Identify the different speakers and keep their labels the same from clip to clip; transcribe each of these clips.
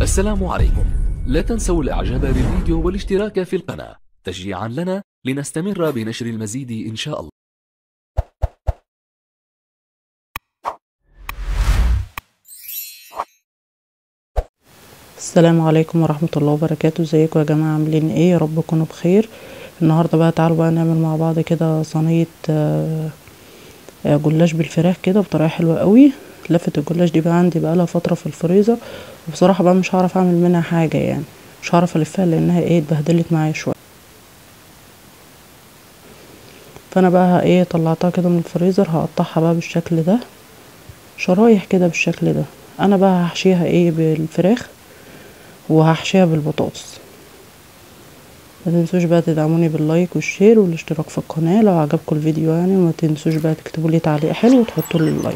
Speaker 1: السلام عليكم لا تنسوا الاعجاب بالفيديو والاشتراك في القناة تشجيعا لنا لنستمر بنشر المزيد ان شاء الله
Speaker 2: السلام عليكم ورحمة الله وبركاته ازيكم يا جماعة عاملين ايه يا رب تكونوا بخير النهاردة بقى تعالوا بقى نعمل مع بعض كده صينية آه، آه، جلاش بالفراخ كده بطريقة حلوة قوي لفة الجلاش دي بقى عندي بقى لها فترة في الفريزر وبصراحة بقى مش هعرف اعمل منها حاجة يعني مش هعرف الفها لانها ايه اتبهدلت معايا شوية فانا بقى ايه طلعتها كده من الفريزر هقطعها بقى بالشكل ده شرايح كده بالشكل ده انا بقى هحشيها ايه بالفراخ وهحشيها بالبطاطس ما تنسوش بقى تدعموني باللايك والشير والاشتراك في القناة لو عجبكم الفيديو يعني وما تنسوش بقى تكتبوا لي تعليق حلو وتحطوا لي اللايك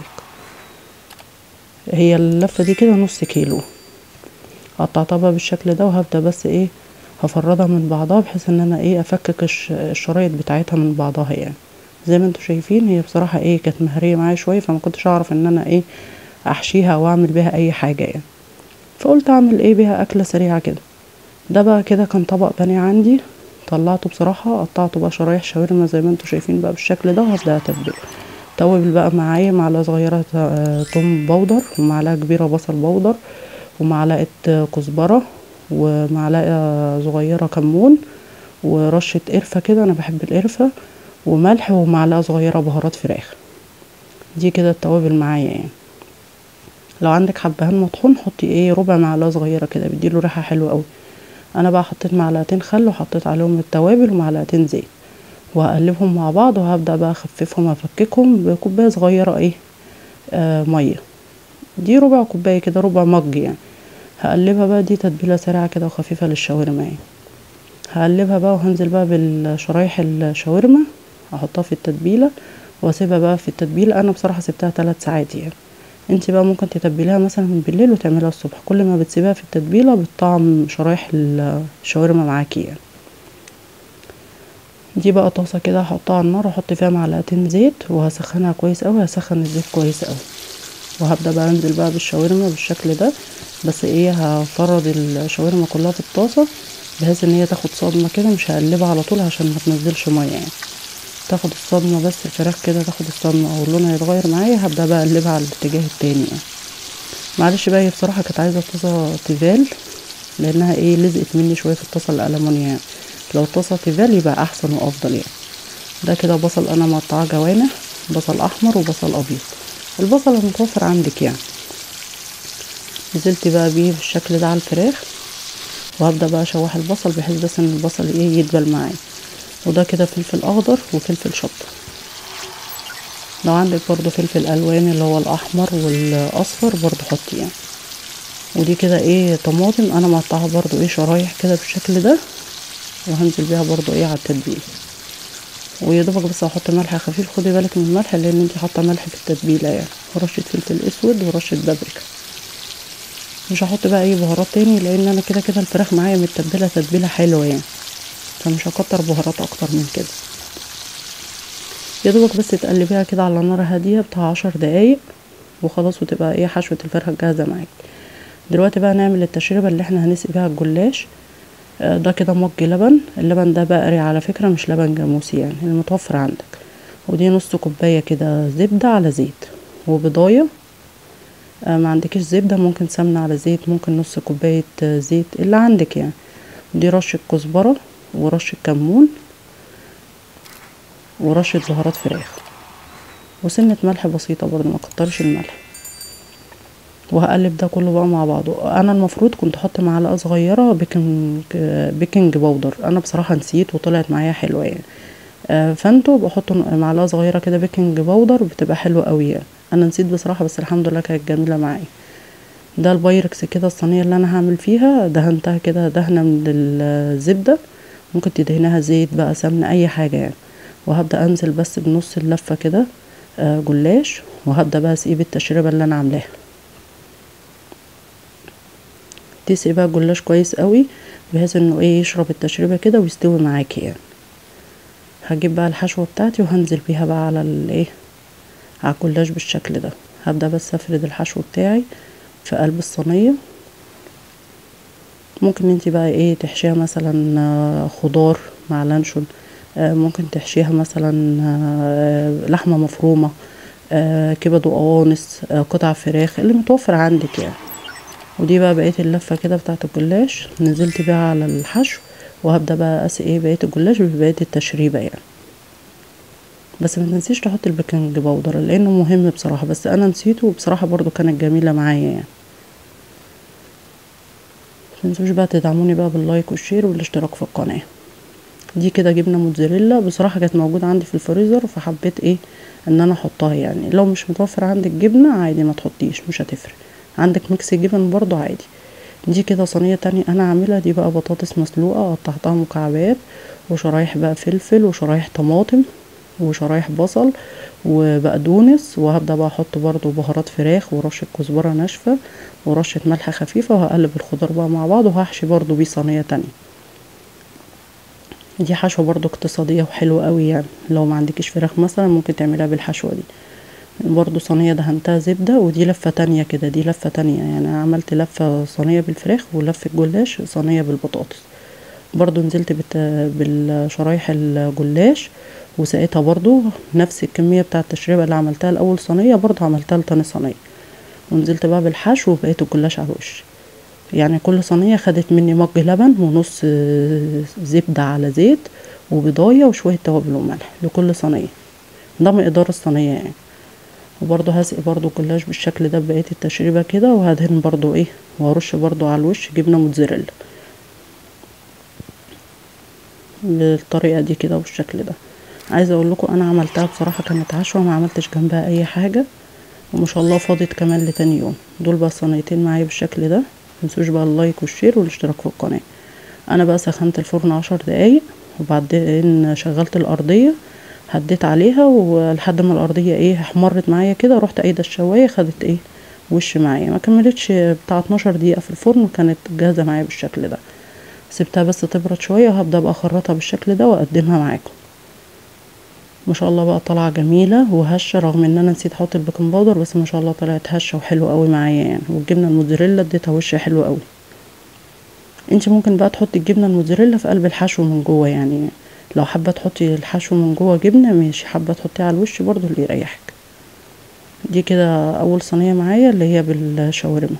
Speaker 2: هي اللفة دي كده نص كيلو قطعتها بقى بالشكل ده وهبدأ بس ايه هفردها من بعضها بحيث ان انا ايه افكك الش- الشرايط بتاعتها من بعضها يعني زي ما انتم شايفين هي بصراحة ايه كانت مهرية معايا شوية فما كنتش اعرف ان انا ايه احشيها او اعمل بيها اي حاجة يعني فقلت اعمل ايه بيها اكلة سريعة كده ده بقى كده كان طبق بانيه عندي طلعته بصراحة قطعته بقى شرايح شاورما زي ما انتم شايفين بقى بالشكل ده وهبدأ اتبله توابل بقى معايا معلقة صغيرة آه، توم بودر ومعلقة كبيرة بصل بودر ومعلقة آه، كزبرة ومعلقة صغيرة كمون ورشة قرفة كده انا بحب القرفة وملح ومعلقة صغيرة بهارات فراخ دي كده التوابل معايا يعني لو عندك حبهان مطحون حطي ايه ربع معلقه صغيره كده بيديله ريحه حلوه قوي انا بقى حطيت معلقتين خل وحطيت عليهم التوابل ومعلقتين زيت وهقلبهم مع بعض وهبدا بقى اخففهم افككهم بكوبايه صغيره ايه آه ميه دي ربع كوبايه كده ربع مج يعني هقلبها بقى دي تتبيله سريعه كده وخفيفه للشاورما يعني هقلبها بقى وهنزل بقى بالشرايح الشاورما احطها في التتبيله واسيبها بقى في التتبيله انا بصراحه سبتها 3 ساعات يعني انت بقى ممكن تتبليها مثلا من بالليل وتعمليها الصبح كل ما بتسيبها في التتبيله بتطعم شرايح الشاورما معاكي يعني دي بقى طاسه كده هحطها على النار واحط فيها معلقتين زيت وهسخنها كويس قوي هسخن الزيت كويس قوي وهبدا بقى انزل بقى بالشاورما بالشكل ده بس ايه هفرد الشاورما كلها في الطاسه بحيث ان هي تاخد صدمه كده مش هقلبها على طول عشان ما تنزلش ميه يعني تاخد الصدمة بس الفراخ كده تاخد الصدمة او لونها يتغير معايا هبدأ بقى اقلبها على الاتجاه التاني يعني معلش بقى هي بصراحة كانت عايزة طاسة تيفال لانها ايه لزقت مني شوية في الطاسة الألمونيا يعني لو الطاسة تيفال يبقى احسن وافضل يعني ده كده بصل انا مقطعاه جوانح بصل احمر وبصل ابيض البصل المتوفر عندك يعني نزلت بقى بيه بالشكل ده على الفراخ وهبدأ بقى اشوح البصل بحيث بس ان البصل ايه يدبل معايا وده كده فلفل اخضر وفلفل شطه لو عندك برضو فلفل الوان اللي هو الاحمر والاصفر برضو حطي يعني ودي كده ايه طماطم انا مقطعها برضو ايه شرايح كده بالشكل ده وهنزل بيها برضو ايه على التتبيله ويا دوبك بس هحط ملح خفيف خدي بالك من الملح لان انت حاطه ملح في التتبيله يعني ورشه فلفل اسود ورشه بابريكا مش هحط بقى اي بهارات تاني لان انا كده كده الفراخ معايا متبله تتبيله حلوه يعني فمش هكتر بهارات اكتر من كده يا دوبك بس تقلبيها كده على نار هاديه بتاع عشر دقايق وخلاص وتبقى ايه حشوه الفرخه جاهزه معاك دلوقتي بقى نعمل التشريبه اللي احنا هنسقي بيها الجلاش آه، ده كده مج لبن اللبن ده بقري على فكره مش لبن جاموسي يعني المتوفر عندك ودي نص كوبايه كده زبده على زيت وبضايه آه، ما عندكيش زبده ممكن سمنه على زيت ممكن نص كوبايه آه، زيت اللي عندك يعني دي رشه كزبره ورشه كمون ورشه بهارات فراخ وسنه ملح بسيطه برضه ما كترش الملح وهقلب ده كله بقى مع بعضه انا المفروض كنت احط معلقه صغيره بيكنج بيكنج باودر انا بصراحه نسيت وطلعت معايا حلوه يعني آه، فانتوا بحطوا معلقه صغيره كده بيكنج باودر بتبقى حلوه قوي يعني انا نسيت بصراحه بس الحمد لله كانت جميله معايا ده البايركس كده الصينيه اللي انا هعمل فيها دهنتها كده دهنه من الزبده ممكن تدهنها زيت بقى سمنه اي حاجه يعني وهبدا انزل بس بنص اللفه كده آه، جلاش وهبدا بقى اسقيه بالتشريبه اللي انا عاملاها تسقي بقى الجلاش كويس قوي بحيث انه ايه يشرب التشريبه كده ويستوي معاكي يعني هجيب بقى الحشوه بتاعتي وهنزل بيها بقى على الايه على الجلاش بالشكل ده هبدا بس افرد الحشو بتاعي في قلب الصينيه ممكن انت بقى ايه تحشيها مثلا آه، خضار مع لانشون آه، ممكن تحشيها مثلا آه، لحمة مفرومة آه، كبد وقوانص آه، قطع فراخ اللي متوفر عندك يعني ودي بقى بقية اللفة كده بتاعة الجلاش نزلت بيها على الحشو وهبدأ بقى اقسي ايه بقية الجلاش ببقية التشريبة يعني بس ما تنسيش تحط البيكنج باودر لانه مهم بصراحة بس انا نسيته وبصراحة برضو كانت جميلة معايا يعني متنسوش بقى تدعموني بقى باللايك والشير والاشتراك في القناة دي كده جبنة موتزاريلا بصراحة كانت موجودة عندي في الفريزر فحبيت ايه ان انا احطها يعني لو مش متوفر عندك جبنة عادي ما تحطيش مش هتفرق عندك ميكس جبن برضو عادي دي كده صينية تانية انا عاملها دي بقى بطاطس مسلوقة قطعتها مكعبات وشرايح بقى فلفل وشرايح طماطم وشرايح بصل وبقدونس وهبدأ بقى احط برضو بهارات فراخ ورشة كزبرة ناشفة ورشة ملح خفيفة وهقلب الخضار بقى مع بعض وهحشي برضو بيه صينية تانية دي حشوة برضو اقتصادية وحلوة قوي يعني لو ما عندكيش فراخ مثلا ممكن تعملها بالحشوة دي برضو صينية دهنتها زبدة ودي لفة تانية كده دي لفة تانية يعني أنا عملت لفة صينية بالفراخ ولفة جلاش صينية بالبطاطس برضو نزلت بت... بالشرايح الجلاش وسقيتها برضو نفس الكمية بتاعة التشريبة اللي عملتها الأول صينية برضو عملتها لتاني صينية ونزلت بقى بالحشو وبقيت الجلاش على الوش يعني كل صينية خدت مني مج لبن ونص آه، زبدة على زيت وبضاية وشوية توابل وملح لكل صينية ده مقدار الصينية يعني وبرضو هسقي برضو الجلاش بالشكل ده بقية التشريبة كده وهدهن برضو ايه وهرش برضو على الوش جبنة موتزاريلا بالطريقة دي كده والشكل ده عايزة اقول لكم انا عملتها بصراحة كانت عشوة ما عملتش جنبها اي حاجة وما شاء الله فاضت كمان لتاني يوم دول بقى صينيتين معايا بالشكل ده متنسوش بقى اللايك والشير والاشتراك في القناة انا بقى سخنت الفرن عشر دقايق وبعدين شغلت الارضية هديت عليها ولحد ما الارضية ايه احمرت معايا كده رحت قايدة الشواية خدت ايه وش معايا ما كملتش بتاع 12 دقيقة في الفرن وكانت جاهزة معايا بالشكل ده سبتها بس تبرد شوية وهبدأ بقى اخرطها بالشكل ده واقدمها معاكم ما شاء الله بقى طالعه جميله وهشه رغم ان انا نسيت احط البيكنج باودر بس ما شاء الله طلعت هشه وحلوه قوي معايا يعني والجبنه الموتزاريلا اديتها وش حلو قوي انت ممكن بقى تحطي الجبنه الموتزاريلا في قلب الحشو من جوه يعني لو حابه تحطي الحشو من جوه جبنه ماشي حابه تحطيه على الوش برضو اللي يريحك دي كده اول صينيه معايا اللي هي بالشاورما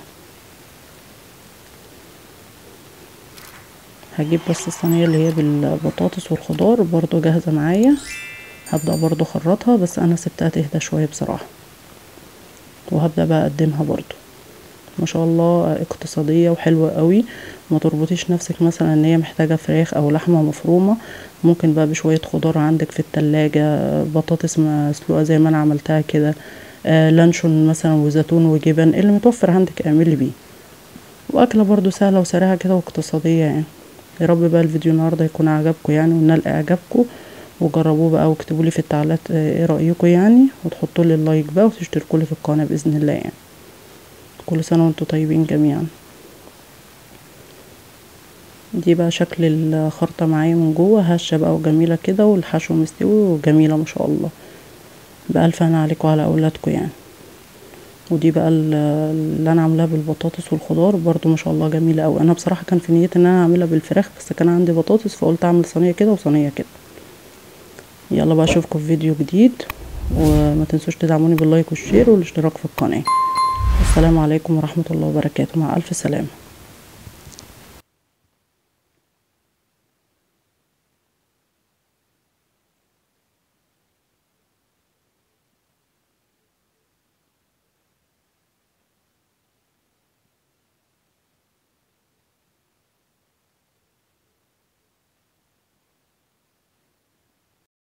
Speaker 2: هجيب بس الصينيه اللي هي بالبطاطس والخضار برضو جاهزه معايا هبدأ برضو اخرطها بس انا سبتها تهدى شوية بصراحة وهبدأ بقى اقدمها برضو ما شاء الله اقتصادية وحلوة قوي ما تربطيش نفسك مثلا ان هي محتاجة فراخ او لحمة مفرومة ممكن بقى بشوية خضار عندك في التلاجة بطاطس مسلوقة زي ما انا عملتها كده آه لانشون مثلا وزيتون وجبن اللي متوفر عندك اعملي بيه واكلة برضو سهلة وسريعة كده واقتصادية يعني يا رب بقى الفيديو النهاردة يكون عجبكم يعني ونال اعجابكم وجربوه بقى واكتبوا لي في التعليقات ايه رايكم يعني وتحطوا لي اللايك بقى وتشتركوا لي في القناه باذن الله يعني كل سنه وانتم طيبين جميعا دي بقى شكل الخرطه معايا من جوه هشه بقى وجميله كده والحشو مستوي وجميله ما شاء الله بألف هنا عليكم وعلى اولادكم يعني ودي بقى اللي انا عاملاها بالبطاطس والخضار برضو ما شاء الله جميله قوي انا بصراحه كان في نيتي ان انا اعملها بالفراخ بس كان عندي بطاطس فقلت اعمل صينيه كده وصينيه كده يلا بقى اشوفكم في فيديو جديد وما تنسوش تدعموني باللايك والشير والاشتراك في القناه السلام عليكم ورحمه الله وبركاته مع الف سلامه